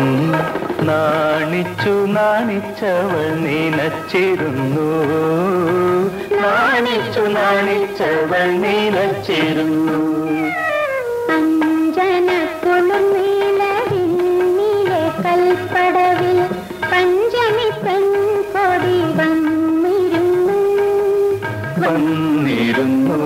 നാണിച്ചു നാണിച്ചവൾ നീനച്ചിരുന്നു നാണിച്ചു നാണിച്ചവൾ നീനച്ചിരുന്നു അഞ്ജന കുളിർനീലവിണ്ണിലെ കൽപ്പടവിൽ പഞ്ചമി പെൺകൊടി വന്നിരുന്നു വന്നിരുന്നു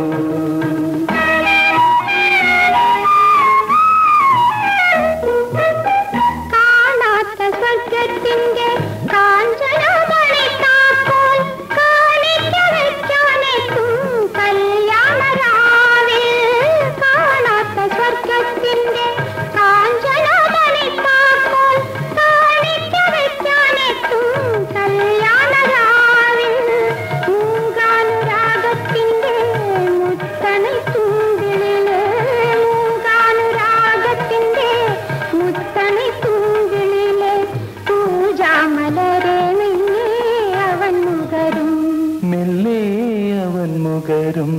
കാണാത്ത സ്വർഗത്തിന്റെ കാഞ്ചനമണി താക്കോൽ കാണിക്ക വെക്കാനെത്തും കല്യാണരാവിൽ കാണാത്ത സ്വർഗത്തിന്റെ കാഞ്ചനമണി താക്കോൽ കാണിക്ക വെക്കാനെത്തും കല്യാണരാവിൽ മൂകാനുരാഗത്തിന്റെ മുത്തണി തുമ്പിളില് മൂകാനുരാഗത്തിന്റെ മുത്തണി തുമ്പിളിലെ പൂജാമലരെ നിന്നെ അവൻ മുകരും മെല്ലെ അവൻ മുകരും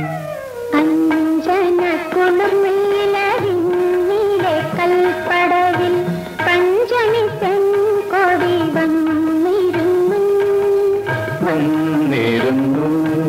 അഞ്ജന കുളിർമീലവിന്നിലെ കൽപ്പടവിൽ പഞ്ചമി പെൺകൊടി വന്നിരുന്നു വന്നിരുന്നു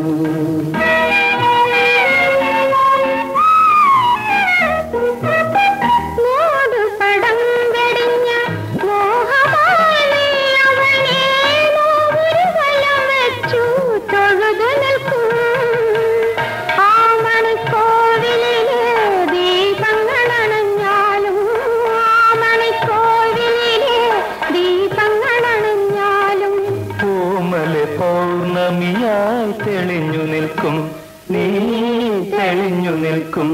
മൂടുപടം വെടിഞ്ഞ മോഹമാലി അവനെ നോവൊരു വലം വെച്ചു തൊഴുതു നിൽക്കും ആ മണിക്കോവിലിലെ ദീപങ്ങൾ അണഞ്ഞാലും ആ മണിക്കോവിലിലെ ദീപങ്ങൾ അണഞ്ഞാലും കോമലെ പൗർണമിയായി തെളിഞ്ഞു നിൽക്കും നീ തെളിഞ്ഞു നിൽക്കും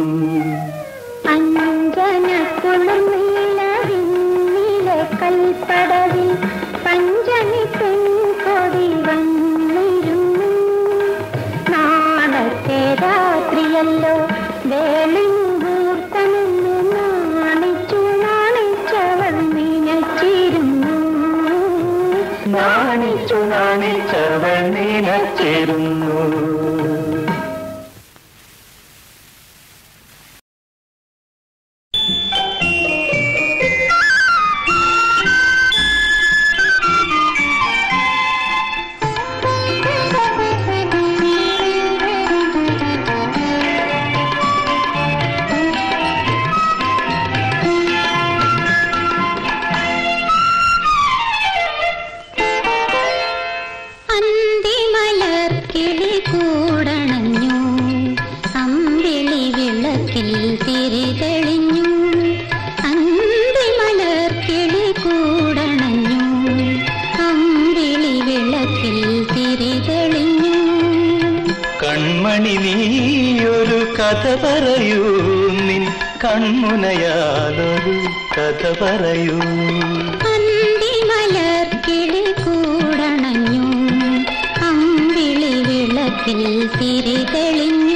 അഞ്ജന കുളിർനീലവിന്നിലെ കൽപ്പടവിൽ പഞ്ചമി പെൺകൊടി വന്നിരുന്നു നാളത്തെ രാത്രിയല്ലോ വേളിങ്കൂർത്തനെന്ന് നാണിച്ചു നാണിച്ചവൾ നിനച്ചിരുന്നു നാണിച്ചു നാണിച്ചവൾ നീനച്ചിരുന്നു അന്തിമലർ കിളി കൂടണഞ്ഞു അമ്പിളി വിളക്കിൽ തിരി തെളിഞ്ഞു അന്തിമലർ കിളി കൂടണഞ്ഞു അമ്പിളി വിളക്കിൽ തിരി തെളിഞ്ഞു കൺമണി നീയൊരു കഥ പറയൂ നിൻ കൺമുനയാലൊരു കഥ പറയൂ അന്തിമലർ കിളി കൂടണഞ്ഞു അമ്പിളി വിളക്കിൽ തിരി തെളിഞ്ഞു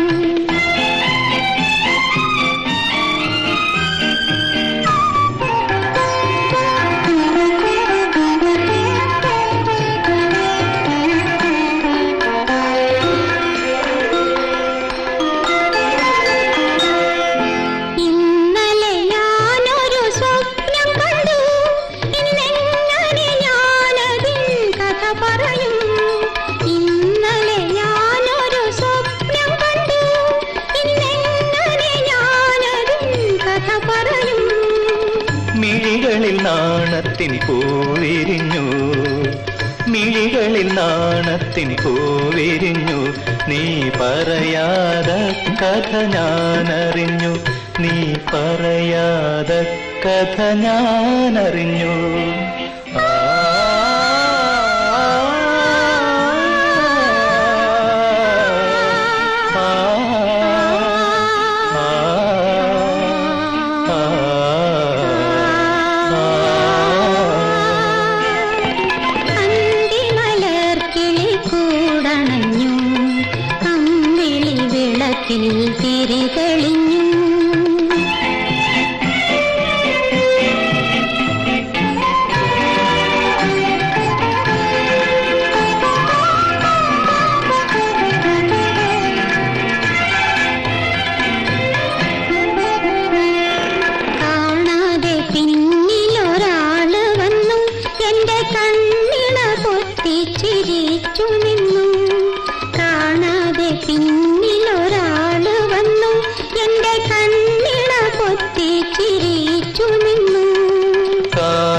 ഇന്നലെ ഞാനൊരു സ്വപ്നം കണ്ടു ഇന്നെങ്ങനെ ഞാനതിൻ കഥ പറയും ഇന്നലെ ഞാനൊരു സ്വപ്നം കണ്ടു ഇന്നെങ്ങനെ ഞാനതിൻ കഥ പറയും മിഴികളിൽ നാണത്തിൻ പൂവിരിഞ്ഞു മിഴികളിൽ നാണത്തിൻ പൂവിരിഞ്ഞു നീ പറയാതെ കഥ ഞാനറിഞ്ഞു നീ പറയാതെ കഥ ഞാനറിഞ്ഞു ആ, ആ, ആ, ആ, അന്തിമലർ കിളി കൂടണഞ്ഞു അമ്പിളി വിളക്കിൽ തിരി തെളിഞ്ഞു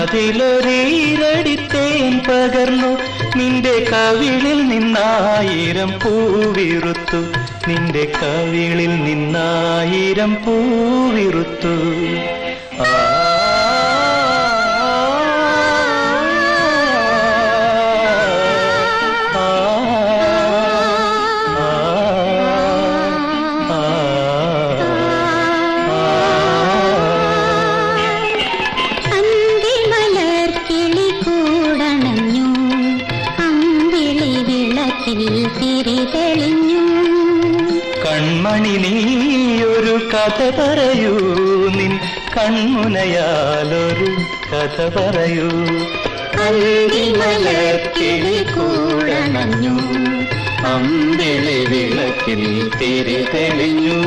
അതിലൊരീരടിത്തേൻ പകർന്നു നിന്റെ കവിളിൽ നിന്നായിരം പൂവിറുത്തു നിന്റെ കവിളിൽ നിന്നായിരം പൂവിറുത്തു ആ ആ, ആ, ആ, ആ. അന്തിമലർ കിളി കൂടണഞ്ഞു അമ്പിളി വിളക്കിൽ തിരി തെളിഞ്ഞു കൺമണി നീയൊരു കഥ പറയൂ നിൻ കൺമുനയാലൊരു കഥ പറയൂ അന്തിമലർ കിളി കൂടണഞ്ഞു അമ്പിളി വിളക്കിൽ തിരി തെളിഞ്ഞു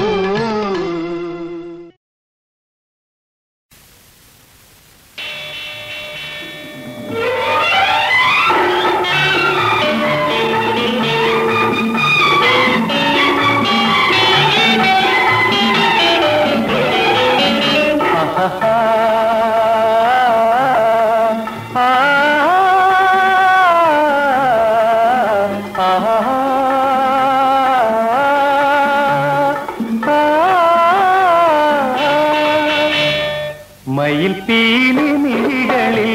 മയിൽ പീലി മിഴികളിൽ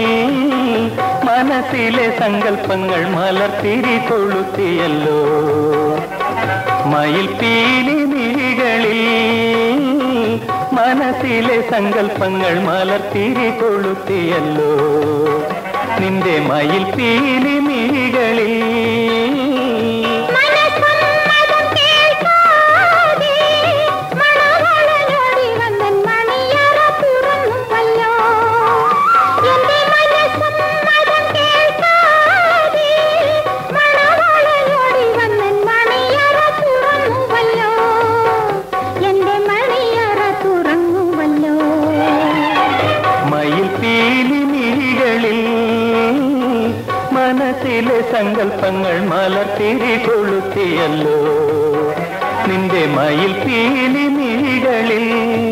മനസ്സിലെ സങ്കല്പങ്ങൾ മലർത്തിരി കൊളുത്തിയല്ലോ മയിൽ പീലി മിഴികളിൽ മനസ്സിലെ സങ്കല്പങ്ങൾ മലർത്തിരി കൊളുത്തിയല്ലോ നിന്റെ മയിൽ പീലി മിഴികളിൽ മനസ്സമ്മതം കേൾക്കാതെ മണവാളനോടി വന്നൻ മണിയറ തുറന്നുവല്ലോ. എന്റെ മനസ്സമ്മതം കേൾക്കാതെ മണവാളനോടി വന്നൻ മണിയറ തുറന്നുവല്ലോ. എന്റെ മണിയറ തുറന്നുവല്ലോ മയിൽ പീലി മിഴികളിൽ മനസ്സിലെ സങ്കല്പങ്ങൾ മലർത്തിരി കൊളുത്തിയല്ലോ നിന്റെ മയിൽ പീലി മിഴികളിൽ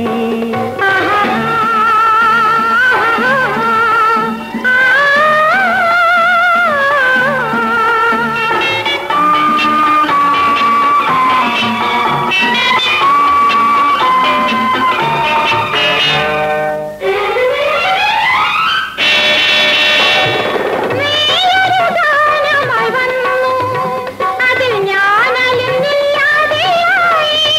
ഗാനമായി വന്നു അതിൽ ഞാൻ അലിഞ്ഞില്ലാതെയായി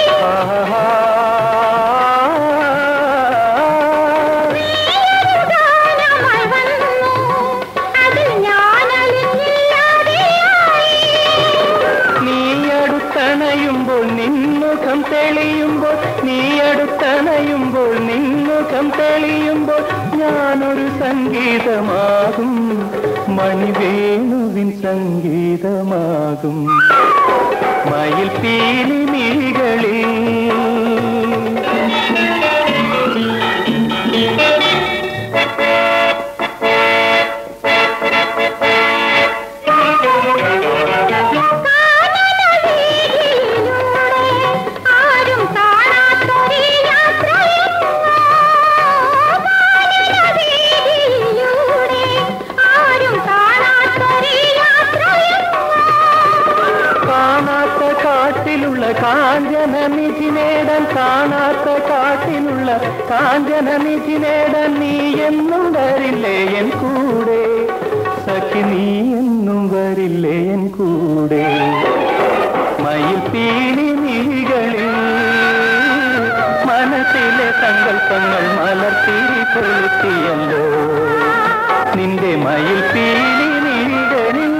ഗാനമായി വന്നു അതിൽ ഞാൻ അലിഞ്ഞില്ലാതെയായി നീ അടുത്തണയുമ്പോൾ നിന്നുഖം തെളിയുമ്പോൾ നീ അടുത്തണയുമ്പോൾ നിന്നുഖം തെളിയുമ്പോൾ ഞാനൊരു സംഗീതമാകും മണിവേണുവിൻ സംഗീതമാകും മയിൽ പീലി മിഴികളിൽ ആരും കാണാത്തൊരു യാത്രയിലൂടെ ആരും കാണാത്തൊരു കാണാത്ത കാട്ടിലുള്ള കാഞ്ചന നിധി നേടാൻ കാണാത്ത കാട്ടിലുള്ള കാഞ്ചന നിധി നേടാൻ നീ എന്നും വരില്ലേ എൻ കൂടെ സഖി നീ എന്നും വരില്ലേ എൻ കൂടെ മയിൽ പീലി മിഴികളിൽ മനസ്സിലെ സങ്കല്പങ്ങൾ മലർത്തിരി കൊളുത്തിയല്ലോ നിന്റെ മയിൽ പീലി മിഴികളിൽ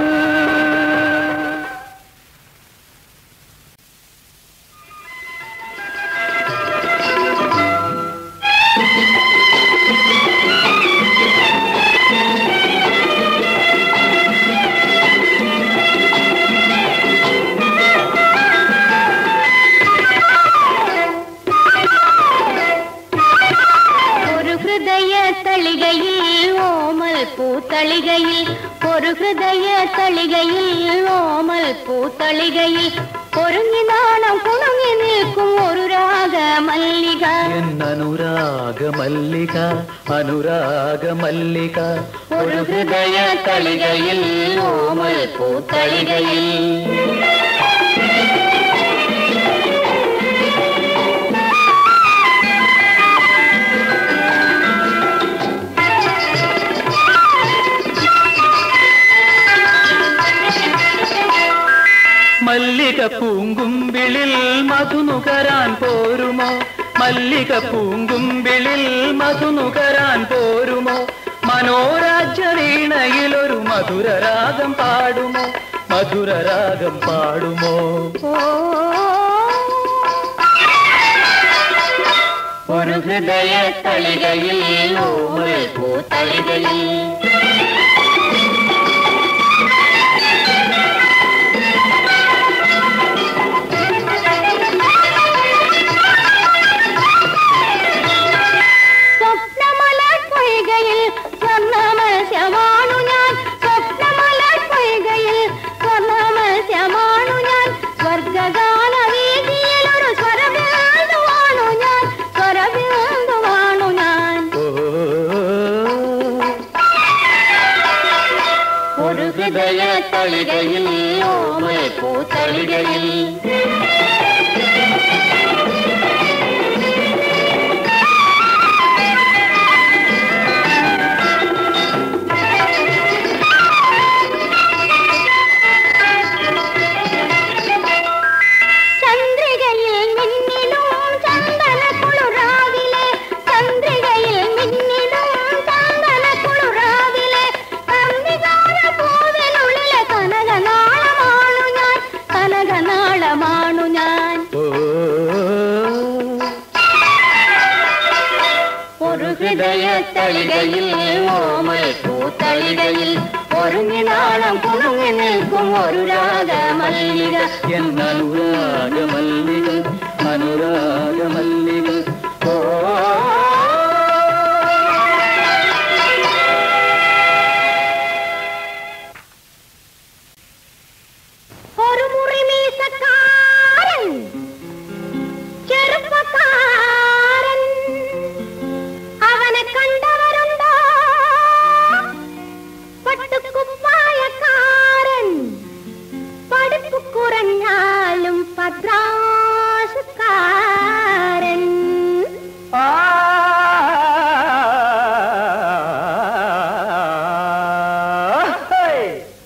ഒരു ഹൃദയ തളികയിൽ ഓമൽ പൂത്തളികയിൽ ഒരു ഹൃദയ തളികയിൽ ഓമൽ പൂത്തളികയിൽ ഒരുങ്ങി നാണം കുണുങ്ങി നിൽക്കും ഒരു രാഗ മല്ലിക എന്നനുരാഗ മല്ലിക അനുരാഗ മല്ലിക ഒരു ഹൃദയ തളികയിൽ ഓമൽ പൂത്തളികയിൽ മല്ലിക പൂങ്കുമ്പിളിൽ മധുനുകരാൻ പോരുമോ മല്ലിക പൂങ്കുമ്പിളിൽ മധുനുകരാൻ പോരുമോ മനോരാജ്യ വീണയിലൊരു മധുരരാഗം പാടുമോ മധുരരാഗം പാടുമോ ഓ ഒരു ഹൃദയ തളികയിൽ ഓമൽ പൂത്തളികയിൽ സ്വപ്നമലർ പൊയ്കയിൽ സ്വർണ്ണമത്സ്യമാണു ഞാൻ സ്വപ്നമലർ പൊയ്കയിൽ സ്വർണ്ണമത്സ്യമാണു ഞാൻ സ്വർഗഗാന വീതിയിൽ ഒരു സ്വരബിന്ദുവാണു ഞാൻ സ്വരബിന്ദുവാണു ഞാൻ ഓ ഒരു ഹൃദയ തളികയിൽ ഓമൽ പൂത്തളികയിൽ ചന്ദ്രികയിൽ മിന്നിലും ചന്ദനക്കുളുറാവിലെ ചന്ദ്രികയിൽ മിന്നിലും ചന്ദനക്കുളുറാവിലെ കർണികാര പൂവിനുള്ളിലെ കനകനാളമാണു ഞാൻ കനകനാളമാണു ഞാൻ ഓ ഒരു ഹൃദയ തളികയിൽ ഓമൽ പൂത്തളികയിൽ ഒരുങ്ങി നാളം കുണുങ്ങി നിൽക്കും ഒരു രാഗ മല്ലിക എന്നനുരാഗ മല്ലിക അനുരാഗ മല്ലിക ഓ ഒരു മുറി മീസക്കാരൻ ചെറുപ്പക്കാരൻ അവനെ കണ്ടവരുണ്ടോ പട്ടുകുപ്പായക്കാരൻ പഠിപ്പ് കുറഞ്ഞാലും പദ്രാസുകാരൻ ആ ഹേ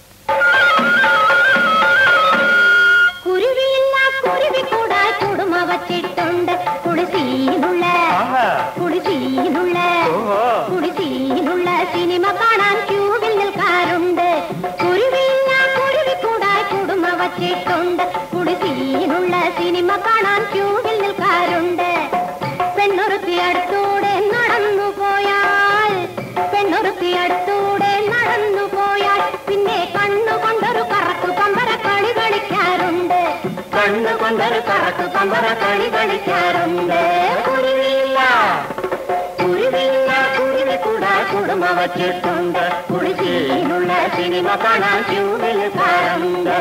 കുരുവിയില്ല കുരുവി കൂടാ കുടുമ വച്ചിട്ടുണ്ട് കുടിസീനുള്ള ആഹാ. കുടിസീനുള്ള ഓഹോ. കുടിസീനുള്ള സിനിമ കാണാൻ ക്യൂവിൽ നിൽക്കാറുണ്ട് കുരുവിയില്ല കുരുവി കൂടാ കുടുമ വച്ചിട്ടുണ്ട് കുടിസീനുള്ള സിനിമ കാണാൻ ക്യൂവിൽ നിൽക്കാറുണ്ട് പെണ്ണൊരുത്തി അടുത്തൂടെ നടന്നു പോയാൽ പെണ്ണൊരുത്തി അടുത്തൂടെ നടന്നു പോയാൽ പിന്നെ കണ്ണുകൊണ്ടൊരു കറക്കു പമ്പര കളി കളിക്കാറുണ്ട് കണ്ണുകൊണ്ടൊരു കറക്കു പമ്പര കളി കളിക്കാറുണ്ട് കുരുവിയില്ല കുരുവിയില്ല കുരുവി കൂടാ കുടുമ വച്ചിട്ടുണ്ട് കുടിശ്ശിയിലുള്ള സിനിമ കാണാൻ ക്യൂവിൽ കാറുണ്ട്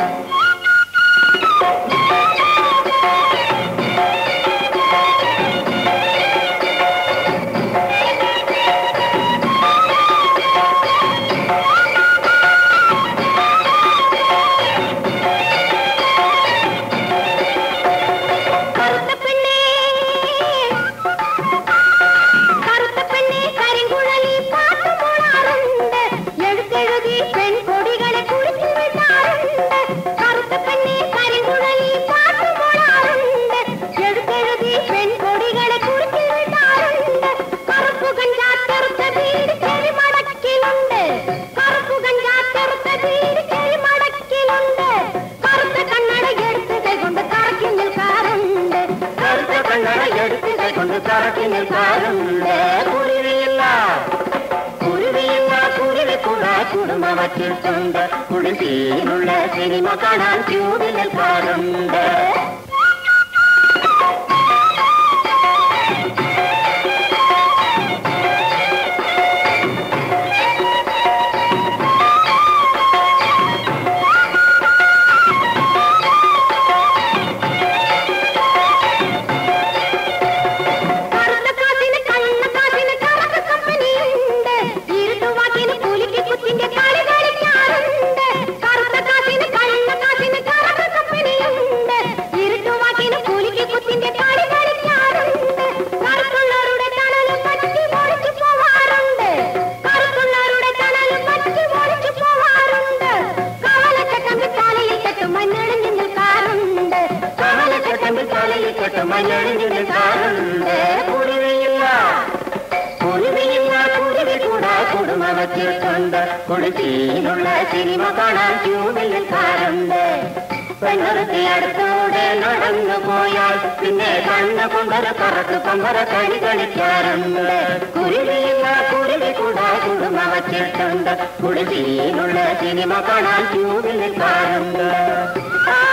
കറുത്ത പെണ്ണേ കറുത്ത പെണ്ണേ കരിങ്കുഴലി പാട്ട് പോടാറുണ്ട് എഴുത്തെഴുതി പെൺകൊടികളെ കുറിച്ചു വിടാറുണ്ട് കറുത്ത പെണ്ണേ കരിങ്കുഴലി പാട്ട് പോടാറുണ്ട് എഴുത്തെഴുതി പെൺകൊടികളെ കുറിച്ചു വിടാറുണ്ട് കറുപ്പു കഞ്ചാത്തെറുത്ത വീട് ചെറിമടക്കിലുണ്ട് കറുപ്പു കഞ്ചാത്തെറുത്ത വീട് ചെറിമടക്കിലുണ്ട് കറുത്ത കണ്ണട എടുത്ത് കൊണ്ട് കറക്കി നിൽക്കാറുണ്ട് കറുത്ത കണ്ണട എടുത്ത് കൊണ്ട് കറക്കി നിൽക്കാറുണ്ട് കുരുവിയില്ല കുരുവിയില്ല കുരുവി കൂടാ കുടുംബ വച്ചിട്ടുണ്ട് കുടുംബിയിലുള്ള സിനിമ കാണാൻ ക്യൂവിൽ നിൽക്കാറുണ്ട് എഴുതി നിൽക്കാറുണ്ട് കുരുവിയില്ല കുരുവിയില്ല കുരുവി കൂടാ കുടുംബ വച്ചിട്ടുണ്ട് കുടുക്കിയിലുള്ള സിനിമ കാണാൻ ക്യൂവിൽ നിൽക്കാറുണ്ട് പെണ്ണുറുത്തി അടുത്തൂടെ നടന്നു പോയാൽ പിന്നെ കണ്ണു കൊണ്ടൊരു കറക്ക് കൊമ്പര കളി കളിക്കാറുണ്ട് കുരുവിയില്ല കുരുവി കൂടാ കുടുംബ വച്ചിട്ടുണ്ട് കുടുക്കിയിലുള്ള സിനിമ കാണാൻ ക്യൂവിൽ നിൽക്കാറുണ്ട് ആ